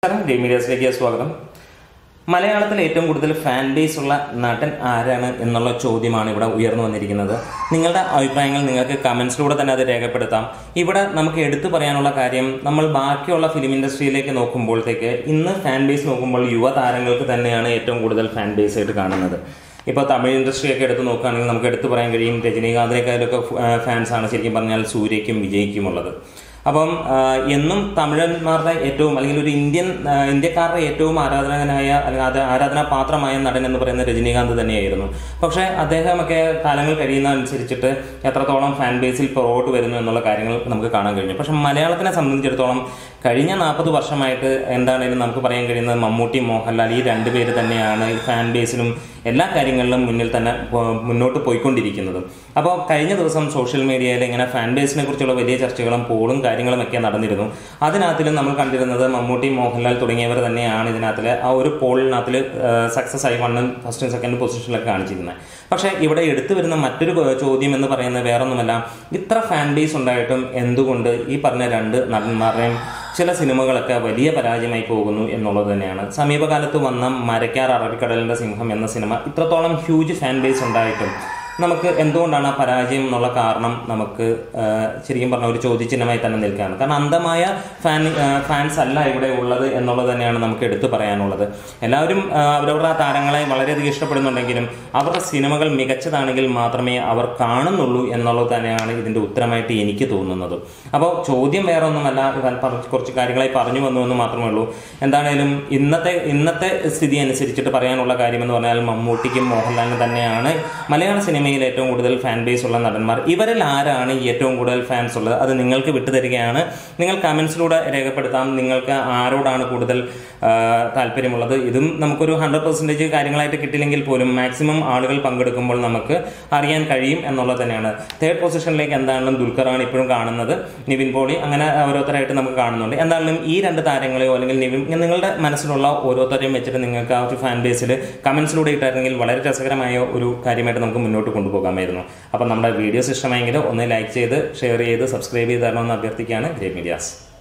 നമസ്കാരം ഡേ മീഡിയാസിലേക്ക് സ്വാഗതം മലയാളത്തിൽ ഏറ്റവും കൂടുതൽ ഫാൻ ബേസ് ഉള്ള നടൻ ആരാണ് എന്നുള്ള ചോദ്യമാണ് ഇവിടെ ഉയർന്നു വന്നിരിക്കുന്നത് നിങ്ങളുടെ അഭിപ്രായങ്ങൾ നിങ്ങൾക്ക് കമന്റ്സിലൂടെ തന്നെ അത് രേഖപ്പെടുത്താം ഇവിടെ നമുക്ക് എടുത്തു പറയാനുള്ള കാര്യം നമ്മൾ ബാക്കിയുള്ള ഫിലിം ഇൻഡസ്ട്രിയിലേക്ക് നോക്കുമ്പോഴത്തേക്ക് ഇന്ന് ഫാൻ ബേസ് നോക്കുമ്പോൾ യുവതാരങ്ങൾക്ക് തന്നെയാണ് ഏറ്റവും കൂടുതൽ ഫാൻ ബേസ് ആയിട്ട് കാണുന്നത് ഇപ്പോൾ തമിഴ് ഇൻഡസ്ട്രി ഒക്കെ എടുത്ത് നോക്കുകയാണെങ്കിൽ നമുക്ക് എടുത്തു പറയാൻ കഴിയും രജനീകാന്തിനേക്കാളൊക്കെ ഫാൻസാണ് ശരിക്കും പറഞ്ഞാൽ സൂര്യയ്ക്കും വിജയ്ക്കും ഉള്ളത് അപ്പം ആ, എന്നും തമിഴന്മാരുടെ ഏറ്റവും അല്ലെങ്കിൽ ഒരു ഇന്ത്യൻ ആ, ഇന്ത്യക്കാരുടെ ഏറ്റവും ആരാധകനായ അല്ലെങ്കിൽ അത് ആരാധനാപാത്രമായ നടൻ എന്ന് പറയുന്ന രജനീകാന്ത് തന്നെയായിരുന്നു പക്ഷേ അദ്ദേഹമൊക്കെ കാലങ്ങൾ കഴിയുന്ന അനുസരിച്ചിട്ട് എത്രത്തോളം ഫാൻ ബേസിൽ പുറകോട്ട് വരുന്നു എന്നുള്ള കാര്യങ്ങൾ നമുക്ക് കാണാൻ കഴിഞ്ഞു പക്ഷെ മലയാളത്തിനെ സംബന്ധിച്ചിടത്തോളം കഴിഞ്ഞ നാൽപ്പത് വർഷമായിട്ട് എന്താണെങ്കിലും നമുക്ക് പറയാൻ കഴിയുന്നത് മമ്മൂട്ടി മോഹൻലാൽ ഈ രണ്ടുപേര് തന്നെയാണ് ഈ ഫാൻ ബേസിലും എല്ലാ കാര്യങ്ങളിലും മുന്നിൽ തന്നെ പോ- മുന്നോട്ട് പോയിക്കൊണ്ടിരിക്കുന്നത് അപ്പോൾ കഴിഞ്ഞ ദിവസം സോഷ്യൽ മീഡിയയിൽ ഇങ്ങനെ ഫാൻ ബേസിനെ കുറിച്ചുള്ള വലിയ ചർച്ചകളും പോളും കാര്യങ്ങളും ഒക്കെ നടന്നിരുന്നു അതിനകത്തിലും നമ്മൾ കണ്ടിരുന്നത് മമ്മൂട്ടി മോഹൻലാൽ തുടങ്ങിയവർ തന്നെയാണ് ഇതിനകത്തിൽ ആ ഒരു പോളിനകത്തിൽ സക്സസ് ആയി വണ്ണും ഫസ്റ്റും സെക്കൻഡ് പൊസിഷനിലൊക്കെ കാണിച്ചിരുന്നത് പക്ഷേ ഇവിടെ എടുത്തു വരുന്ന മറ്റൊരു ഏഹ്, ചോദ്യം എന്ന് പറയുന്നത് വേറൊന്നുമല്ല ഇത്ര ഫാൻ ബേസ് ഉണ്ടായിട്ടും എന്തുകൊണ്ട് ഈ പറഞ്ഞ രണ്ട് നടന്മാരുടെയും ചില സിനിമകളൊക്കെ വലിയ പരാജയമായി പോകുന്നു എന്നുള്ളത് തന്നെയാണ് സമീപകാലത്ത് വന്ന മരക്കാർ അറബിക്കടലിന്റെ സിംഹം എന്ന സിനിമ ഇത്രത്തോളം ഹ്യൂജ് ഫാൻ ബേസ് ഉണ്ടായിട്ടും നമുക്ക് എന്തുകൊണ്ടാണ് ആ പരാജയം എന്നുള്ള കാരണം നമുക്ക് ആ, ശരിക്കും പറഞ്ഞ ഒരു ചോദ്യചിഹ്നമായി തന്നെ നിൽക്കുകയാണ് കാരണം അന്ധമായ ഫാൻ ആ, ഫാൻസ് അല്ല ഇവിടെ ഉള്ളത് എന്നുള്ളത് തന്നെയാണ് നമുക്ക് എടുത്തു പറയാനുള്ളത് എല്ലാവരും ആ, അവരവരുടെ ആ താരങ്ങളെ വളരെയധികം ഇഷ്ടപ്പെടുന്നുണ്ടെങ്കിലും അവരുടെ സിനിമകൾ മികച്ചതാണെങ്കിൽ മാത്രമേ അവർ കാണുന്നുള്ളൂ എന്നുള്ളത് തന്നെയാണ് ഇതിന്റെ ഉത്തരമായിട്ട് എനിക്ക് തോന്നുന്നത് അപ്പോൾ ചോദ്യം വേറെ ഒന്നുമല്ല ഞാൻ പറ- കുറച്ച് കാര്യങ്ങളായി പറഞ്ഞു വന്നു എന്ന് മാത്രമേ ഉള്ളൂ എന്താണേലും ഇന്നത്തെ ഇന്നത്തെ സ്ഥിതി അനുസരിച്ചിട്ട് പറയാനുള്ള കാര്യം എന്ന് പറഞ്ഞാൽ മമ്മൂട്ടിക്കും മോഹൻലാലിനും തന്നെയാണ് മലയാള സിനിമയിൽ ഏറ്റവും കൂടുതൽ ഫാൻ ബേസ് ഉള്ള നടന്മാർ ഇവരിൽ ആരാണ് ഈ ഏറ്റവും കൂടുതൽ ഫാൻസ് ഉള്ളത് അത് നിങ്ങൾക്ക് വിട്ടുതരികയാണ് നിങ്ങൾ കമന്റ്സിലൂടെ രേഖപ്പെടുത്താം നിങ്ങൾക്ക് ആരോടാണ് കൂടുതൽ ആ, താല്പര്യമുള്ളത് ഇതും നമുക്കൊരു ഹൺഡ്രഡ് പെർസെൻറ്റേജ് കാര്യങ്ങളായിട്ട് കിട്ടില്ലെങ്കിൽ പോലും മാക്സിമം ആളുകൾ പങ്കെടുക്കുമ്പോൾ നമുക്ക് അറിയാൻ കഴിയും എന്നുള്ളത് തന്നെയാണ് തേർഡ് പൊസിഷനിലേക്ക് എന്താണെങ്കിലും ദുൽഖറാണ് ഇപ്പോഴും കാണുന്നത് നിവിൻ പോളി അങ്ങനെ ഓരോരുത്തരായിട്ട് നമുക്ക് കാണുന്നുണ്ട് എന്താണെങ്കിലും ഈ രണ്ട് താരങ്ങളെയോ അല്ലെങ്കിൽ നിവിൻ ഇങ്ങനെ നിങ്ങളുടെ മനസ്സിലുള്ള ഓരോരുത്തരെയും വെച്ചിട്ട് നിങ്ങൾക്ക് ആ ഒരു ഫാൻ ബേസിൽ കമന്റ്സിലൂടെ ഇട്ടായിരുന്നെങ്കിൽ വളരെ രസകരമായ ഒരു കാര്യമായിട്ട് നമുക്ക് മുന്നോട്ട് കൊണ്ടുപോകാമായിരുന്നു അപ്പം നമ്മുടെ വീഡിയോസ് ഇഷ്ടമായെങ്കിൽ ഒന്ന് ലൈക്ക് ചെയ്ത് ഷെയർ ചെയ്ത് സബ്സ്ക്രൈബ് ചെയ്ത് തരണമെന്ന് അഭ്യർത്ഥിക്കുകയാണ് ഗ്രേ മീഡിയാസ്